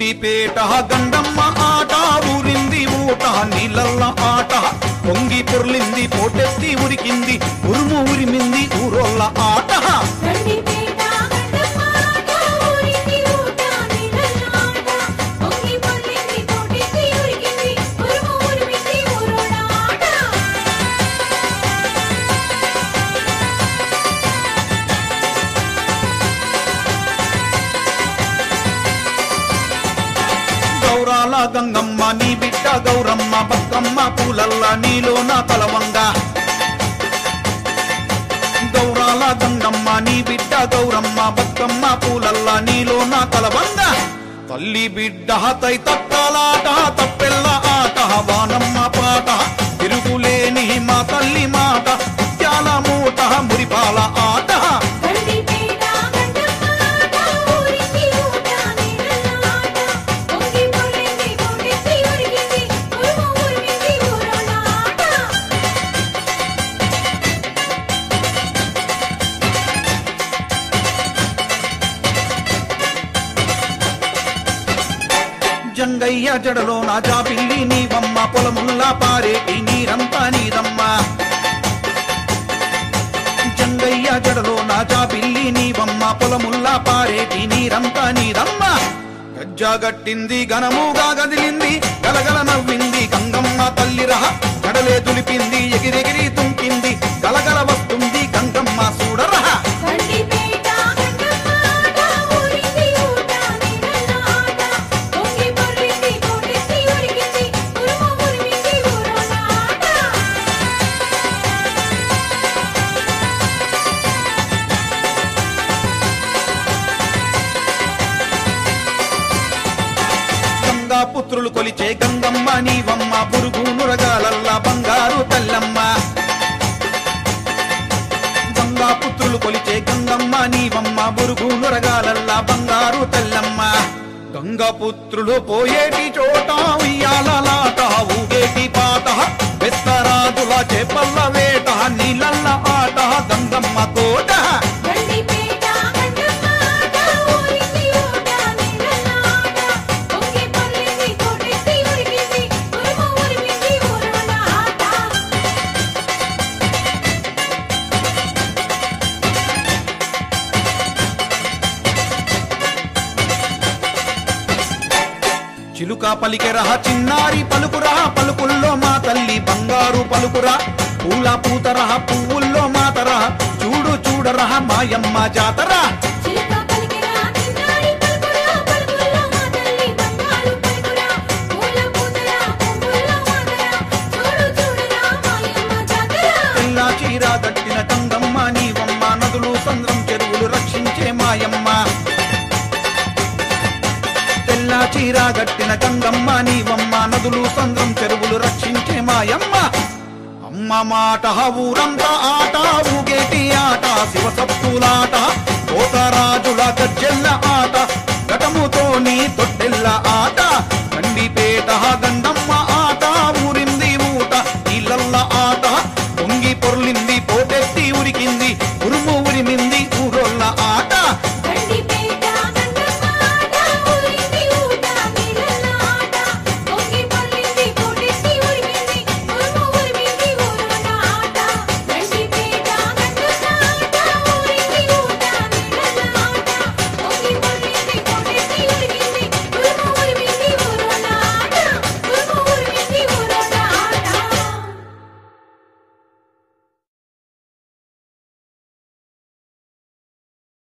గండిపేట గండమ్మ ఆట ఊరింది ఊట నీళ్ళల్ల ఆట పొంగి పొర్లింది పోటెత్తి ఉరికింది ఉరుము ఉరిమింది ఊరోళ్ళ ఆట గండిపేట గండమ్మ ఆట ఊరింది ఊట నీళ్ళలాట పొంగి పొర్లింది పోటెత్తి ఉరికింది ఉరుము ఉరిమింది ఊరోళ్ళ ఆట గౌరాల గంగమ్మ నీ బిడ్డ గౌరమ్మ బతుకమ్మ పూలల్ల నీలోన తలవంగ గౌరాల గంగమ్మ నీ బిడ్డ గౌరమ్మ బతుకమ్మ పూలల్ల నీలోన తలవంగ తల్లి బిడ్డ తై తక్కలాట తప్పెల్ల ఆట వానమ్మ పాట తిరుగులేని మా తల్లి మాట ముత్యాల మూట మురిపాల ఆట గండిపేట గండమ్మ ఆట ఊరింది ఊట నీళ్ళలాట పొంగి పొర్లింది పోటెత్తి ఉరికింది ఉరుము ఉరిమింది ఊరోళ్ళ ఆట జంగయ్య జడలో నా జాబిల్లి నీవమ్మ పొలముల్లా పారేటి నీరంతా నీదమ్మ జంగయ్య జడలో నా జాబిల్లి నీవమ్మ పొలముల్లా పారేటి నీరంతా నీదమ్మ గజ్జాగట్టింది ఘనముగా గదిలింది గలగల నవ్వింది గంగమ్మ తల్లిరహ జడలే దులిపింది ఎగిరెగిరి తుంకింది గలగల వస్తుంది గంగమ్మ చూడరహ గండిపేట గండమ్మ ఆట ఊరింది ఊట నీళ్ళలాట పొంగి పొర్లింది పోటెత్తి ఉరికింది ఉరుము ఉరిమింది ఊరోళ్ళ ఆట గంగా పుత్రులు కొలిచే గంగమ్మ నీవమ్మ పురుగు నురగాలల్లా బంగారు తల్లమ్మ గంగా పుత్రులు కొలిచే గంగమ్మ నీవమ్మ బురుగు నురగాలల్లా బంగారు తల్లమ్మ గంగా పుత్రులు పోయేటి చోట ఉయ్యాలలాట ఊగేటి పాట బెత్తరాజుల చేపల్ల వేట నీళ్ళల్ల ఆట గంగమ్మ తోట గండిపేట గండమ్మ ఆట ఊరింది ఊట నీళ్ళలాట పొంగి పొర్లింది పోటెత్తి ఉరికింది ఉరుము ఉరిమింది ఊరోళ్ళ ఆట చిలుక పలికెరహ చిన్నారి పలుకురా పలుకుల్లో మా తల్లి బంగారు పలుకురా పూల పూతరహ పువ్వుల్లో మాతరహ చూడు చూడరహ మాయమ్మ జాతరా చిలుక పలికిరా చిన్నారి పలుకురా పలుకుల్లో మా తల్లి బంగారు పలుకురా పూల పూతరా పువ్వుల్లో మాతరా చూడు చూడరా మాయమ్మ జాతర తెల్ల చీర కట్టిన కంగమ్మ నీవమ్మ నదులు సంద్రం చెరువులు రక్షించే మాయమ్మ తెల్ల చీర కట్టిన గంగమ్మ నీవమ్మ నదులు సంద్రం చెరువులు రక్షించే మాయమ్మ అమ్మ మాట ఊరంతా ఆట ఊగేటి ఆట శివ సత్తులాట కోతరాజుల గజ్జెల్ల ఆట ఘటముతో నీ తొట్టెల్ల ఆట